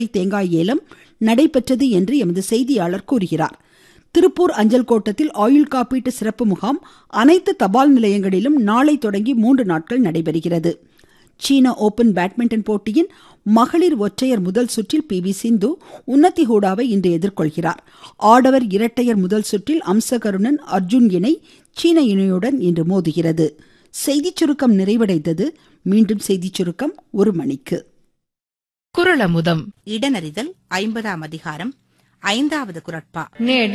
தேங்காய் ஏலம் நடைபெற்றது என்று எமது செய்தியாளர் கூறுகிறார் திருப்பூர் அஞ்சல் கோட்டத்தில் ஆயுள் காப்பீட்டு சிறப்பு முகாம் அனைத்து தபால் நிலையங்களிலும் நாளை தொடங்கி மூன்று நாட்கள் நடைபெறுகிறது சீன ஓபன் பேட்மிண்டன் போட்டியின் மகளிர் ஒற்றையர் முதல் சுற்றில் பி வி சிந்து உன்னதி ஹூடாவை இன்று எதிர்கொள்கிறார் ஆடவர் இரட்டையர் முதல் சுற்றில் அம்சகருணன் அர்ஜுன் இணை சீன இணையுடன் இன்று மோதுகிறது செய்திச் சுருக்கம் நிறைவடைந்தது மீண்டும் செய்திச் சுருக்கம் ஒரு மணிக்கு குரலமுதம் இடனறிதல் ஐம்பதாம் அதிகாரம் ஐந்தாவது குரட்பா